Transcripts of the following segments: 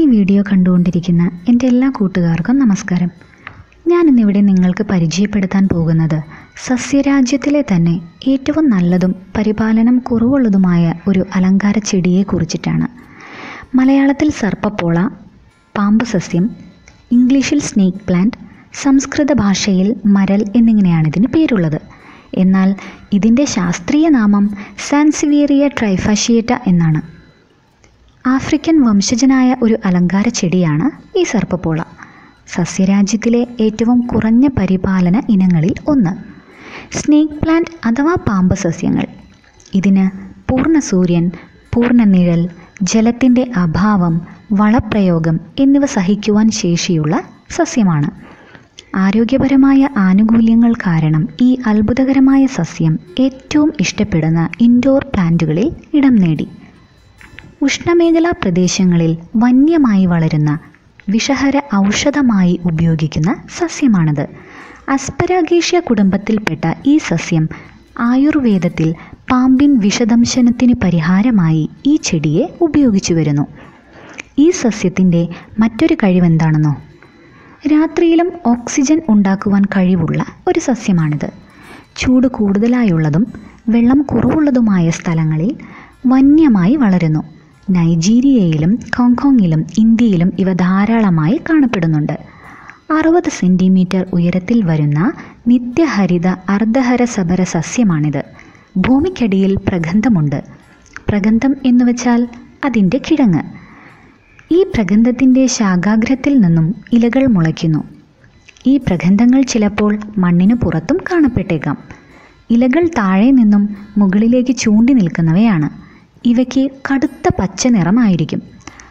video കണ്ടുകൊണ്ടിരിക്കുന്ന എൻ്റെ എല്ലാ കൂട്ടുകാർക്കും നമസ്കാരം ഞാനിന്നിവിടെ നിങ്ങൾക്ക് പരിചയപ്പെടുത്താൻ പോകുന്നത് സസ്യരാജ്യത്തിലെ തന്നെ ഏറ്റവും നല്ലതും പരിപാലനം കുറവുള്ളതുമായ ഒരു അലങ്കാര ചെടിയെ കുറിച്ചിട്ടാണ് മലയാളത്തിൽ സർപ്പപ്പോള പാമ്പ് സസ്യം ഇംഗ്ലീഷിൽ സ്നേക്ക് പ്ലാന്റ് സംസ്കൃത ഭാഷയിൽ മരൽ എന്നിങ്ങനെയാണ് ഇതിന് പേരുള്ളത് എന്നാൽ ഇതിൻ്റെ ശാസ്ത്രീയ നാമം സാൻസിവേറിയ ട്രൈഫാഷിയേറ്റ എന്നാണ് ആഫ്രിക്കൻ വംശജനായ ഒരു അലങ്കാര ചെടിയാണ് ഈ സർപ്പപ്പോള സസ്യരാജ്യത്തിലെ ഏറ്റവും കുറഞ്ഞ പരിപാലന ഇനങ്ങളിൽ ഒന്ന് സ്നേക്ക് പ്ലാന്റ് അഥവാ പാമ്പ് സസ്യങ്ങൾ ഇതിന് പൂർണ്ണ സൂര്യൻ പൂർണ്ണ നിഴൽ ജലത്തിൻ്റെ അഭാവം വളപ്രയോഗം എന്നിവ സഹിക്കുവാൻ ശേഷിയുള്ള സസ്യമാണ് ആരോഗ്യപരമായ ആനുകൂല്യങ്ങൾ കാരണം ഈ അത്ഭുതകരമായ സസ്യം ഏറ്റവും ഇഷ്ടപ്പെടുന്ന ഇൻഡോർ പ്ലാന്റുകളിൽ ഇടം നേടി ഉഷ്ണമേഖലാ പ്രദേശങ്ങളിൽ വന്യമായി വളരുന്ന വിഷഹര ഔഷധമായി ഉപയോഗിക്കുന്ന സസ്യമാണിത് അസ്പരാഗേഷ്യ കുടുംബത്തിൽപ്പെട്ട ഈ സസ്യം ആയുർവേദത്തിൽ പാമ്പിൻ വിഷദംശനത്തിന് പരിഹാരമായി ഈ ചെടിയെ ഉപയോഗിച്ചു വരുന്നു ഈ സസ്യത്തിൻ്റെ മറ്റൊരു കഴിവെന്താണെന്നോ രാത്രിയിലും ഓക്സിജൻ ഉണ്ടാക്കുവാൻ കഴിവുള്ള ഒരു സസ്യമാണിത് ചൂട് കൂടുതലായുള്ളതും വെള്ളം കുറവുള്ളതുമായ സ്ഥലങ്ങളിൽ വന്യമായി വളരുന്നു നൈജീരിയയിലും ഹോങ്കോങ്ങിലും ഇന്ത്യയിലും ഇവ ധാരാളമായി കാണപ്പെടുന്നുണ്ട് അറുപത് സെൻറ്റിമീറ്റർ ഉയരത്തിൽ വരുന്ന നിത്യഹരിത അർദ്ധഹര സബര സസ്യമാണിത് ഭൂമിക്കടിയിൽ പ്രഗന്ധമുണ്ട് പ്രഗന്ധം എന്ന് വെച്ചാൽ അതിൻ്റെ കിഴങ്ങ് ഈ പ്രഗന്ധത്തിൻ്റെ ശാഖാഗ്രത്തിൽ നിന്നും ഇലകൾ മുളയ്ക്കുന്നു ഈ പ്രഗന്ധങ്ങൾ ചിലപ്പോൾ മണ്ണിനു പുറത്തും കാണപ്പെട്ടേക്കാം ഇലകൾ താഴെ നിന്നും മുകളിലേക്ക് ചൂണ്ടി നിൽക്കുന്നവയാണ് ഇവയ്ക്ക് കടുത്ത പച്ച നിറമായിരിക്കും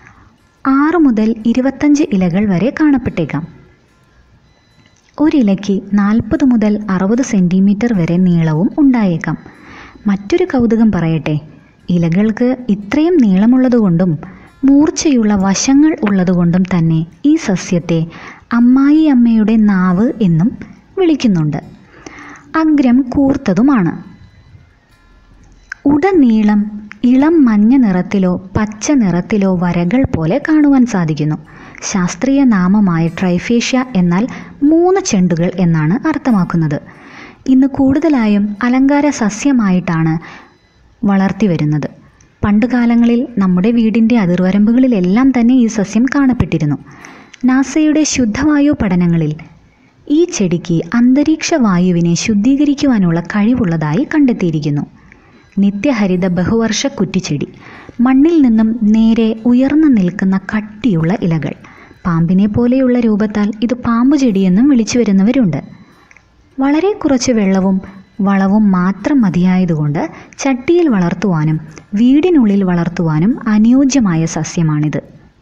ആറ് മുതൽ ഇരുപത്തഞ്ച് ഇലകൾ വരെ കാണപ്പെട്ടേക്കാം ഒരിലയ്ക്ക് നാൽപ്പത് മുതൽ അറുപത് സെൻറ്റിമീറ്റർ വരെ നീളവും ഉണ്ടായേക്കാം മറ്റൊരു കൗതുകം പറയട്ടെ ഇലകൾക്ക് ഇത്രയും നീളമുള്ളതുകൊണ്ടും മൂർച്ചയുള്ള വശങ്ങൾ ഉള്ളതുകൊണ്ടും തന്നെ ഈ സസ്യത്തെ അമ്മായി അമ്മയുടെ നാവ് എന്നും വിളിക്കുന്നുണ്ട് അഗ്രം കൂർത്തതുമാണ് ഉടനീളം ഇളം മഞ്ഞ നിറത്തിലോ പച്ച നിറത്തിലോ വരകൾ പോലെ കാണുവാൻ സാധിക്കുന്നു ശാസ്ത്രീയ നാമമായ ട്രൈഫേഷ്യ എന്നാൽ മൂന്ന് ചെണ്ടുകൾ എന്നാണ് അർത്ഥമാക്കുന്നത് ഇന്ന് കൂടുതലായും അലങ്കാര സസ്യമായിട്ടാണ് വളർത്തി വരുന്നത് പണ്ടുകാലങ്ങളിൽ നമ്മുടെ വീടിൻ്റെ അതിർവരമ്പുകളിലെല്ലാം തന്നെ ഈ സസ്യം കാണപ്പെട്ടിരുന്നു നാസയുടെ ശുദ്ധവായു പഠനങ്ങളിൽ ഈ ചെടിക്ക് അന്തരീക്ഷ വായുവിനെ ശുദ്ധീകരിക്കുവാനുള്ള കഴിവുള്ളതായി കണ്ടെത്തിയിരിക്കുന്നു നിത്യഹരിത ബഹുവർഷ കുറ്റിച്ചെടി മണ്ണിൽ നിന്നും നേരെ ഉയർന്നു നിൽക്കുന്ന കട്ടിയുള്ള ഇലകൾ പാമ്പിനെ പോലെയുള്ള രൂപത്താൽ ഇത് പാമ്പു ചെടിയെന്നും വിളിച്ചു വരുന്നവരുണ്ട് വളരെ കുറച്ച് വെള്ളവും വളവും മാത്രം മതിയായതുകൊണ്ട് ചട്ടിയിൽ വളർത്തുവാനും വീടിനുള്ളിൽ വളർത്തുവാനും അനുയോജ്യമായ സസ്യമാണിത്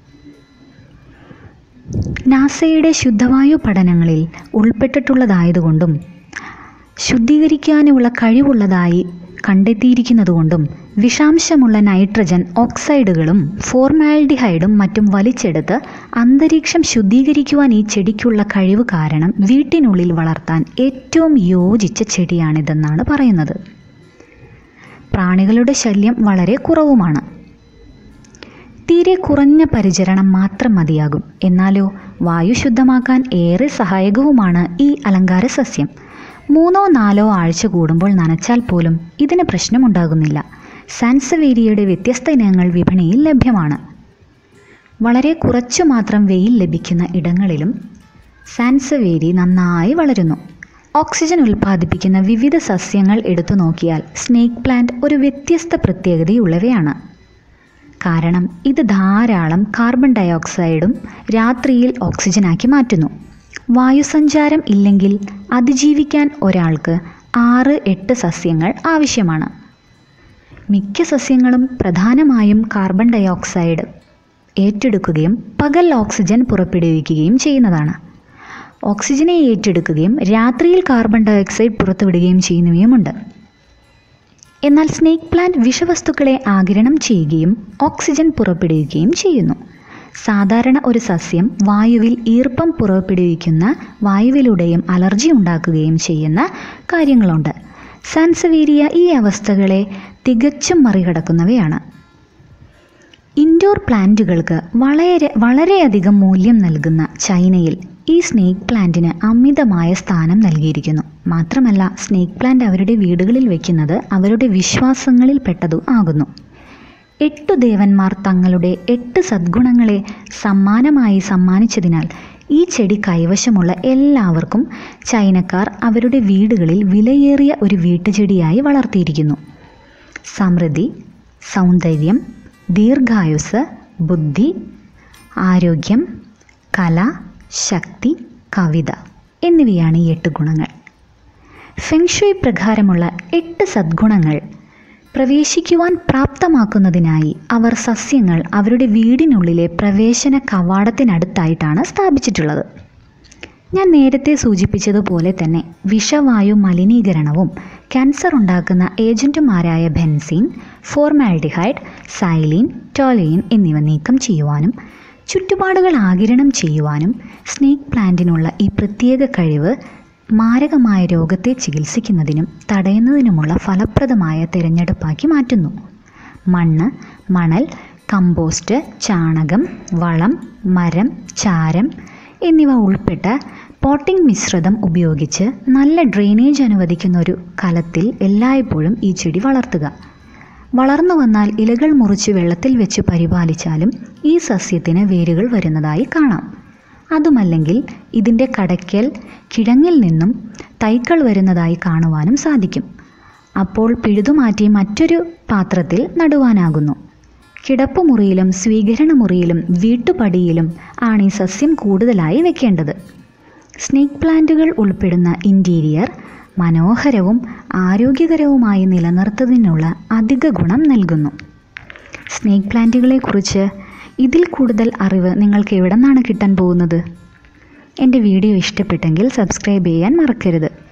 നാസയുടെ ശുദ്ധവായു പഠനങ്ങളിൽ ഉൾപ്പെട്ടിട്ടുള്ളതായതുകൊണ്ടും ശുദ്ധീകരിക്കാനുള്ള കഴിവുള്ളതായി കണ്ടെത്തിയിരിക്കുന്നതുകൊണ്ടും വിഷാംശമുള്ള നൈട്രജൻ ഓക്സൈഡുകളും ഫോർമാൽഡിഹൈഡും മറ്റും വലിച്ചെടുത്ത് അന്തരീക്ഷം ശുദ്ധീകരിക്കുവാൻ ഈ ചെടിക്കുള്ള കഴിവ് കാരണം വീട്ടിനുള്ളിൽ വളർത്താൻ ഏറ്റവും യോജിച്ച ചെടിയാണിതെന്നാണ് പറയുന്നത് പ്രാണികളുടെ ശല്യം വളരെ കുറവുമാണ് തീരെ കുറഞ്ഞ പരിചരണം മാത്രം മതിയാകും എന്നാലോ വായു ശുദ്ധമാക്കാൻ ഏറെ സഹായകവുമാണ് ഈ അലങ്കാര സസ്യം മൂന്നോ നാലോ ആഴ്ച കൂടുമ്പോൾ നനച്ചാൽ പോലും ഇതിന് പ്രശ്നമുണ്ടാകുന്നില്ല സാൻസവേരിയയുടെ വ്യത്യസ്ത ഇനങ്ങൾ വിപണിയിൽ ലഭ്യമാണ് വളരെ കുറച്ചു മാത്രം വെയിൽ ലഭിക്കുന്ന ഇടങ്ങളിലും സാൻസവേരി നന്നായി വളരുന്നു ഓക്സിജൻ ഉൽപ്പാദിപ്പിക്കുന്ന വിവിധ സസ്യങ്ങൾ എടുത്തു നോക്കിയാൽ സ്നേക്ക് പ്ലാന്റ് ഒരു വ്യത്യസ്ത പ്രത്യേകതയുള്ളവയാണ് കാരണം ഇത് ധാരാളം കാർബൺ ഡയോക്സൈഡും രാത്രിയിൽ ഓക്സിജനാക്കി മാറ്റുന്നു വായുസഞ്ചാരം ഇല്ലെങ്കിൽ അതിജീവിക്കാൻ ഒരാൾക്ക് ആറ് എട്ട് സസ്യങ്ങൾ ആവശ്യമാണ് മിക്ക സസ്യങ്ങളും പ്രധാനമായും കാർബൺ ഡയോക്സൈഡ് ഏറ്റെടുക്കുകയും പകൽ ഓക്സിജൻ പുറപ്പെടുവിക്കുകയും ചെയ്യുന്നതാണ് ഓക്സിജനെ ഏറ്റെടുക്കുകയും രാത്രിയിൽ കാർബൺ ഡയോക്സൈഡ് പുറത്തുവിടുകയും ചെയ്യുന്നവയുമുണ്ട് എന്നാൽ സ്നേക്ക് പ്ലാന്റ് വിഷവസ്തുക്കളെ ആഗിരണം ചെയ്യുകയും ഓക്സിജൻ പുറപ്പെടുവിക്കുകയും ചെയ്യുന്നു സാധാരണ ഒരു സസ്യം വായുവിൽ ഈർപ്പം പുറപ്പെടുവിക്കുന്ന വായുവിലൂടെയും അലർജി ഉണ്ടാക്കുകയും ചെയ്യുന്ന കാര്യങ്ങളുണ്ട് സാൻസവേരിയ ഈ അവസ്ഥകളെ തികച്ചും മറികടക്കുന്നവയാണ് ഇൻഡോർ പ്ലാന്റുകൾക്ക് വളരെ വളരെയധികം മൂല്യം നൽകുന്ന ചൈനയിൽ ഈ സ്നേക്ക് പ്ലാന്റിന് അമിതമായ സ്ഥാനം നൽകിയിരിക്കുന്നു മാത്രമല്ല സ്നേക്ക് പ്ലാന്റ് അവരുടെ വീടുകളിൽ വയ്ക്കുന്നത് അവരുടെ വിശ്വാസങ്ങളിൽ പെട്ടതും ആകുന്നു എട്ടു ദേവന്മാർ തങ്ങളുടെ എട്ട് സദ്ഗുണങ്ങളെ സമ്മാനമായി സമ്മാനിച്ചതിനാൽ ഈ ചെടി കൈവശമുള്ള എല്ലാവർക്കും ചൈനക്കാർ അവരുടെ വീടുകളിൽ വിലയേറിയ ഒരു വീട്ടുചെടിയായി വളർത്തിയിരിക്കുന്നു സമൃദ്ധി സൗന്ദര്യം ദീർഘായുസ് ബുദ്ധി ആരോഗ്യം കല ശക്തി കവിത എന്നിവയാണ് ഈ എട്ട് ഗുണങ്ങൾ ഫെങ്ഷുയ് പ്രകാരമുള്ള എട്ട് സദ്ഗുണങ്ങൾ പ്രവേശിക്കുവാൻ പ്രാപ്തമാക്കുന്നതിനായി അവർ സസ്യങ്ങൾ അവരുടെ വീടിനുള്ളിലെ പ്രവേശന കവാടത്തിനടുത്തായിട്ടാണ് സ്ഥാപിച്ചിട്ടുള്ളത് ഞാൻ നേരത്തെ സൂചിപ്പിച്ചതുപോലെ തന്നെ വിഷവായു മലിനീകരണവും ക്യാൻസർ ഉണ്ടാക്കുന്ന ഏജൻറ്റുമാരായ ബെൻസീൻ ഫോർമാൽഡിഹൈഡ് സൈലീൻ ടോലീൻ എന്നിവ നീക്കം ചെയ്യുവാനും ചുറ്റുപാടുകൾ ആകിരണം ചെയ്യുവാനും സ്നേക്ക് പ്ലാന്റിനുള്ള ഈ പ്രത്യേക കഴിവ് മാരകമായ രോഗത്തെ ചികിത്സിക്കുന്നതിനും തടയുന്നതിനുമുള്ള ഫലപ്രദമായ തിരഞ്ഞെടുപ്പാക്കി മാറ്റുന്നു മണ്ണ് മണൽ കമ്പോസ്റ്റ് ചാണകം വളം മരം ചാരം എന്നിവ ഉൾപ്പെട്ട പോട്ടിംഗ് മിശ്രിതം ഉപയോഗിച്ച് നല്ല ഡ്രെയിനേജ് അനുവദിക്കുന്ന ഒരു കലത്തിൽ എല്ലായ്പ്പോഴും ഈ ചെടി വളർത്തുക വളർന്നു വന്നാൽ ഇലകൾ മുറിച്ച് വെള്ളത്തിൽ വെച്ച് പരിപാലിച്ചാലും ഈ സസ്യത്തിന് വേരുകൾ വരുന്നതായി കാണാം അതുമല്ലെങ്കിൽ ഇതിൻ്റെ കടയ്ക്കൽ കിഴങ്ങിൽ നിന്നും തൈക്കൾ വരുന്നതായി കാണുവാനും സാധിക്കും അപ്പോൾ പിഴുതുമാറ്റി മറ്റൊരു പാത്രത്തിൽ നടുവാനാകുന്നു കിടപ്പുമുറിയിലും സ്വീകരണമുറിയിലും വീട്ടുപടിയിലും ആണ് ഈ സസ്യം കൂടുതലായി വെക്കേണ്ടത് സ്നേക്ക് പ്ലാന്റുകൾ ഉൾപ്പെടുന്ന ഇൻറ്റീരിയർ മനോഹരവും ആരോഗ്യകരവുമായി നിലനിർത്തുന്നതിനുള്ള അധിക ഗുണം നൽകുന്നു സ്നേക്ക് പ്ലാന്റുകളെക്കുറിച്ച് ഇതിൽ കൂടുതൽ അറിവ് നിങ്ങൾക്ക് എവിടെ നിന്നാണ് കിട്ടാൻ പോകുന്നത് എൻ്റെ വീഡിയോ ഇഷ്ടപ്പെട്ടെങ്കിൽ സബ്സ്ക്രൈബ് ചെയ്യാൻ മറക്കരുത്